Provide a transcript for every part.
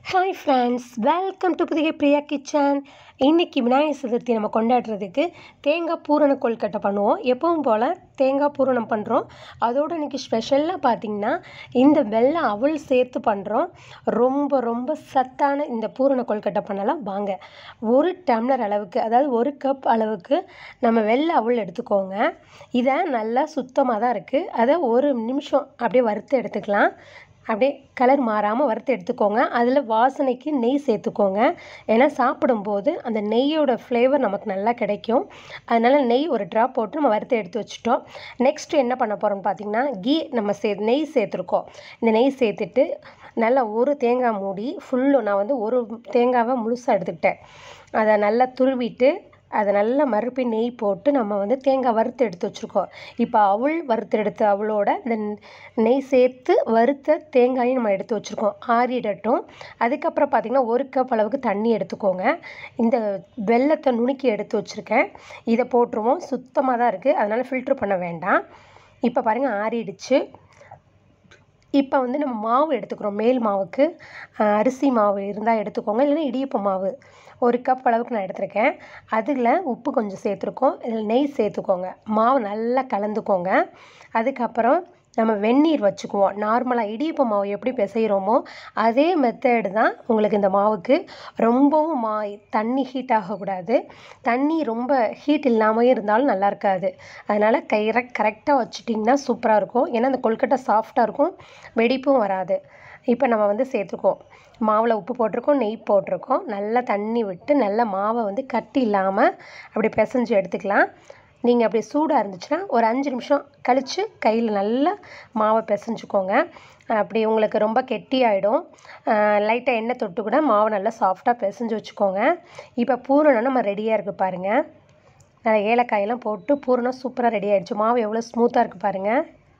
hi friends welcome to புதிய Priya kitchen இன்றைக்கி விநாயகர் சதுர்த்தி நம்ம கொண்டாடுறதுக்கு தேங்காய் பூரண கொழுக்கட்டை பண்ணுவோம் எப்பவும் போல் தேங்காய் பூரணம் பண்ணுறோம் அதோடு இன்றைக்கி ஸ்பெஷலாக பார்த்திங்கன்னா இந்த வெள்ளை அவல் சேர்த்து பண்ணுறோம் ரொம்ப ரொம்ப சத்தான இந்த பூரண கொழுக்கட்டை பண்ணலாம் வாங்க ஒரு டம்ளர் அளவுக்கு அதாவது ஒரு கப் அளவுக்கு நம்ம வெள்ளை அவல் எடுத்துக்கோங்க இதை நல்லா சுத்தமாக தான் இருக்குது அதை ஒரு நிமிஷம் அப்படியே வறுத்து எடுத்துக்கலாம் அப்படியே கலர் மாறாமல் வறுத்து எடுத்துக்கோங்க அதில் வாசனைக்கு நெய் சேர்த்துக்கோங்க ஏன்னா சாப்பிடும்போது அந்த நெய்யோட ஃப்ளேவர் நமக்கு நல்லா கிடைக்கும் அதனால் நெய் ஒரு ட்ராப் போட்டு நம்ம வறுத்து எடுத்து வச்சுட்டோம் நெக்ஸ்ட்டு என்ன பண்ண போகிறோம்னு பார்த்தீங்கன்னா கீ நம்ம சே நெய் சேர்த்துருக்கோம் இந்த நெய் சேர்த்துட்டு நல்லா ஒரு தேங்காய் மூடி ஃபுல்லும் நான் வந்து ஒரு தேங்காவை முழுசாக எடுத்துக்கிட்டேன் அதை நல்லா துருவிட்டு அதை நல்லா மறுபடி நெய் போட்டு நம்ம வந்து தேங்காய் வறுத்து எடுத்து வச்சுருக்கோம் இப்போ அவள் வறுத்து எடுத்த அவளோட இந்த நெய் சேர்த்து வறுத்த தேங்காயும் நம்ம எடுத்து வச்சுருக்கோம் ஆறிடட்டும் அதுக்கப்புறம் பார்த்திங்கன்னா ஒரு கப் அளவுக்கு தண்ணி எடுத்துக்கோங்க இந்த வெள்ளத்தை நுணுக்கி எடுத்து வச்சுருக்கேன் இதை போட்டுருவோம் சுத்தமாக தான் இருக்குது அதனால் ஃபில்ட்ரு பண்ண வேண்டாம் இப்போ பாருங்கள் ஆறிடுச்சு இப்போ வந்து நம்ம மாவு எடுத்துக்கிறோம் மேல் மாவுக்கு அரிசி மாவு இருந்தால் எடுத்துக்கோங்க இல்லைன்னா இடியப்ப மாவு ஒரு கப் அளவுக்கு நான் எடுத்திருக்கேன் அதில் உப்பு கொஞ்சம் சேர்த்துருக்கோம் இதில் நெய் சேர்த்துக்கோங்க மாவு நல்லா கலந்துக்கோங்க அதுக்கப்புறம் நம்ம வெந்நீர் வச்சுக்குவோம் நார்மலாக இடியப்ப மாவு எப்படி பிசைகிறோமோ அதே மெத்தேடு தான் உங்களுக்கு இந்த மாவுக்கு ரொம்பவும் மா தண்ணி ஹீட் ஆகக்கூடாது தண்ணி ரொம்ப ஹீட் இல்லாமல் இருந்தாலும் நல்லா இருக்காது அதனால் கரெக்ட் கரெக்டாக வச்சுட்டிங்கன்னா சூப்பராக இருக்கும் ஏன்னா அந்த கொழுக்கட்டை சாஃப்டாக இருக்கும் வெடிப்பும் வராது இப்போ நம்ம வந்து சேர்த்துக்கோம் மாவில் உப்பு போட்டிருக்கோம் நெய் போட்டிருக்கோம் நல்லா தண்ணி விட்டு நல்லா மாவை வந்து கட்டி இல்லாமல் அப்படி பிசைஞ்சு எடுத்துக்கலாம் நீங்கள் அப்படி சூடாக இருந்துச்சுன்னா ஒரு அஞ்சு நிமிஷம் கழித்து கையில் நல்லா மாவை பிசைஞ்சுக்கோங்க அப்படி உங்களுக்கு ரொம்ப கெட்டி ஆகிடும் லைட்டாக எண்ணெய் தொட்டு கூட மாவை நல்லா சாஃப்டாக பிசைஞ்சு வச்சுக்கோங்க இப்போ பூரணம் நம்ம ரெடியாக இருக்குது பாருங்கள் நல்லா ஏலக்காயெல்லாம் போட்டு பூரணம் சூப்பராக ரெடி ஆகிடுச்சு மாவு எவ்வளோ ஸ்மூத்தாக இருக்குது பாருங்கள்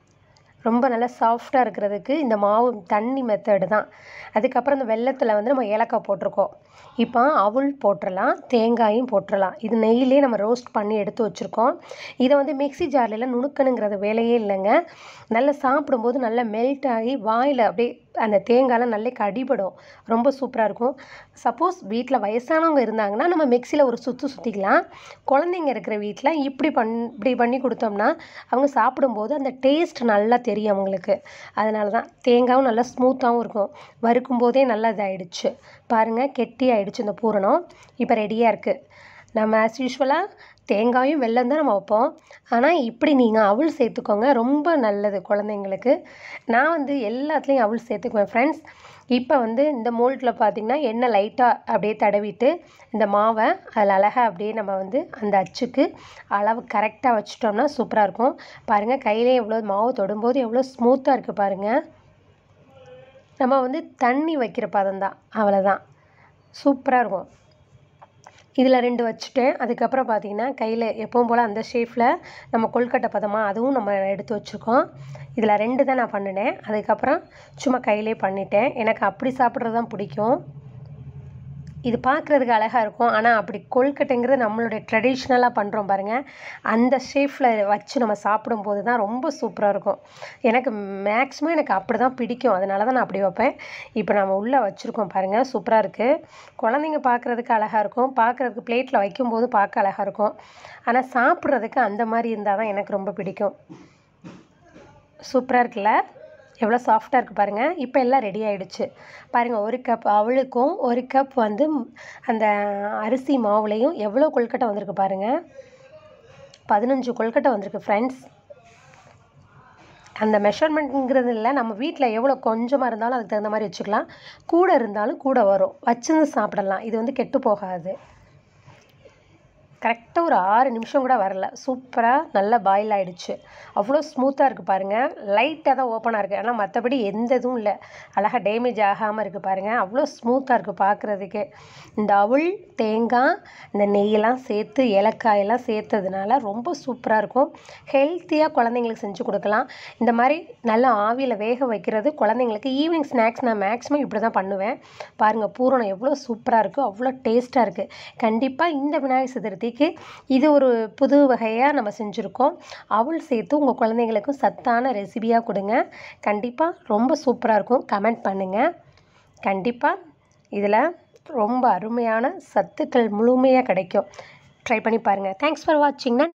ரொம்ப நல்லா சாஃப்டாக இருக்கிறதுக்கு இந்த மாவு தண்ணி மெத்தடு தான் அதுக்கப்புறம் இந்த வெள்ளத்தில் வந்து நம்ம ஏலக்காய் போட்டிருக்கோம் இப்போ அவுள் போட்டுடலாம் தேங்காயும் போட்டுடலாம் இது நெய்யிலே நம்ம ரோஸ்ட் பண்ணி எடுத்து வச்சுருக்கோம் இதை வந்து மிக்சி ஜார்லாம் நுணுக்கணுங்கிறது வேலையே இல்லைங்க நல்லா சாப்பிடும்போது நல்லா மெல்ட் ஆகி வாயில் அப்படியே அந்த தேங்காயெலாம் நல்லா கடிபடும் ரொம்ப சூப்பராக இருக்கும் சப்போஸ் வீட்டில் வயசானவங்க இருந்தாங்கன்னா நம்ம மிக்சியில் ஒரு சுற்று சுற்றிக்கலாம் குழந்தைங்க இருக்கிற வீட்டில் இப்படி பண் இப்படி பண்ணி கொடுத்தோம்னா அவங்க சாப்பிடும்போது அந்த டேஸ்ட் நல்லா தெரியும் அவங்களுக்கு அதனால தான் தேங்காயும் நல்லா ஸ்மூத்தாகவும் இருக்கும் வறுக்கும் போதே நல்லா இதாகிடுச்சு பாருங்கள் கெட்டி ஆகிடுச்சு இந்த பூரணம் இப்போ ரெடியாக இருக்குது நம்ம ஆஸ் யூஸ்வலாக தேங்காயும் வெல்லம் தான் நம்ம வைப்போம் ஆனால் இப்படி நீங்கள் அவள் சேர்த்துக்கோங்க ரொம்ப நல்லது குழந்தைங்களுக்கு நான் வந்து எல்லாத்துலேயும் அவள் சேர்த்துக்குவேன் ஃப்ரெண்ட்ஸ் இப்போ வந்து இந்த மோல்டில் பார்த்திங்கன்னா எண்ணெய் லைட்டாக அப்படியே தடவிட்டு இந்த மாவை அதில் அழகாக அப்படியே நம்ம வந்து அந்த அச்சுக்கு அளவு கரெக்டாக வச்சிட்டோம்னா சூப்பராக இருக்கும் பாருங்கள் கையிலே எவ்வளோ மாவு தொடும்போது எவ்வளோ ஸ்மூத்தாக இருக்குது பாருங்கள் நம்ம வந்து தண்ணி வைக்கிற பதம் தான் அவ்வளோதான் சூப்பராக இருக்கும் இதில் ரெண்டு வச்சுட்டேன் அதுக்கப்புறம் பார்த்திங்கன்னா கையில் எப்பவும் போல் அந்த ஷேஃபில் நம்ம கொழுக்கட்டை பதமாக அதுவும் நம்ம எடுத்து வச்சுருக்கோம் இதில் ரெண்டு தான் நான் பண்ணினேன் அதுக்கப்புறம் சும்மா கையிலே பண்ணிட்டேன் எனக்கு அப்படி சாப்பிட்றது தான் பிடிக்கும் இது பார்க்குறதுக்கு அழகாக இருக்கும் ஆனால் அப்படி கொழுக்கட்டைங்கிறது நம்மளுடைய ட்ரெடிஷ்னலாக பண்ணுறோம் பாருங்கள் அந்த ஷேஃபில் வச்சு நம்ம சாப்பிடும்போது தான் ரொம்ப சூப்பராக இருக்கும் எனக்கு மேக்ஸிமம் எனக்கு அப்படி தான் பிடிக்கும் அதனால தான் நான் அப்படி வைப்பேன் இப்போ நம்ம உள்ளே வச்சுருக்கோம் பாருங்கள் சூப்பராக இருக்குது குழந்தைங்க பார்க்குறதுக்கு அழகாக இருக்கும் பார்க்குறதுக்கு பிளேட்டில் வைக்கும்போது பார்க்க அழகாக இருக்கும் ஆனால் சாப்பிட்றதுக்கு அந்த மாதிரி இருந்தால் தான் எனக்கு ரொம்ப பிடிக்கும் சூப்பராக இருக்குல்ல எவ்வளோ சாஃப்டாக இருக்குது பாருங்கள் இப்போ எல்லாம் ரெடி ஆகிடுச்சு பாருங்கள் ஒரு கப் அவளுக்கும் ஒரு கப் வந்து அந்த அரிசி மாவுலேயும் எவ்வளோ கொழுக்கட்டை வந்திருக்கு பாருங்கள் பதினஞ்சு கொழுக்கட்டை வந்திருக்கு ஃப்ரெண்ட்ஸ் அந்த மெஷர்மெண்ட்டுங்கிறது இல்லை நம்ம வீட்டில் எவ்வளோ கொஞ்சமாக இருந்தாலும் அதுக்கு தகுந்த மாதிரி வச்சுக்கலாம் கூட இருந்தாலும் கூட வரும் வச்சிருந்து சாப்பிடலாம் இது வந்து கெட்டு போகாது கரெக்டாக ஒரு ஆறு நிமிஷம் கூட வரல சூப்பராக நல்லா பாயில் ஆகிடுச்சு அவ்வளோ ஸ்மூத்தாக இருக்குது பாருங்கள் லைட்டாக தான் ஓப்பனாக இருக்குது ஆனால் மற்றபடி எந்த இதுவும் இல்லை அழகாக டேமேஜ் ஆகாமல் இருக்குது பாருங்கள் அவ்வளோ ஸ்மூத்தாக இருக்குது பார்க்குறதுக்கே இந்த அவுள் தேங்காய் இந்த நெய்யெல்லாம் சேர்த்து ஏலக்காயெல்லாம் சேர்த்ததுனால ரொம்ப சூப்பராக இருக்கும் ஹெல்த்தியாக குழந்தைங்களுக்கு செஞ்சு கொடுக்கலாம் இந்த மாதிரி நல்லா ஆவியில் வேக வைக்கிறது குழந்தைங்களுக்கு ஈவினிங் ஸ்நாக்ஸ் நான் மேக்ஸிமம் இப்படி தான் பண்ணுவேன் பாருங்கள் பூரணம் எவ்வளோ சூப்பராக இருக்குது அவ்வளோ டேஸ்ட்டாக இருக்குது கண்டிப்பாக இந்த விநாயகர் சதுர்த்திக்கு இது ஒரு புது வகையாக நம்ம செஞ்சுருக்கோம் அவள் சேர்த்து உங்கள் குழந்தைங்களுக்கும் சத்தான ரெசிபியாக கொடுங்க கண்டிப்பாக ரொம்ப சூப்பராக இருக்கும் கமெண்ட் பண்ணுங்கள் கண்டிப்பாக இதில் ரொம்ப அருமையான சத்துக்கள் முழுமையாக கிடைக்கும் ட்ரை பண்ணி பாருங்கள் தேங்க்ஸ் ஃபார் வாட்சிங்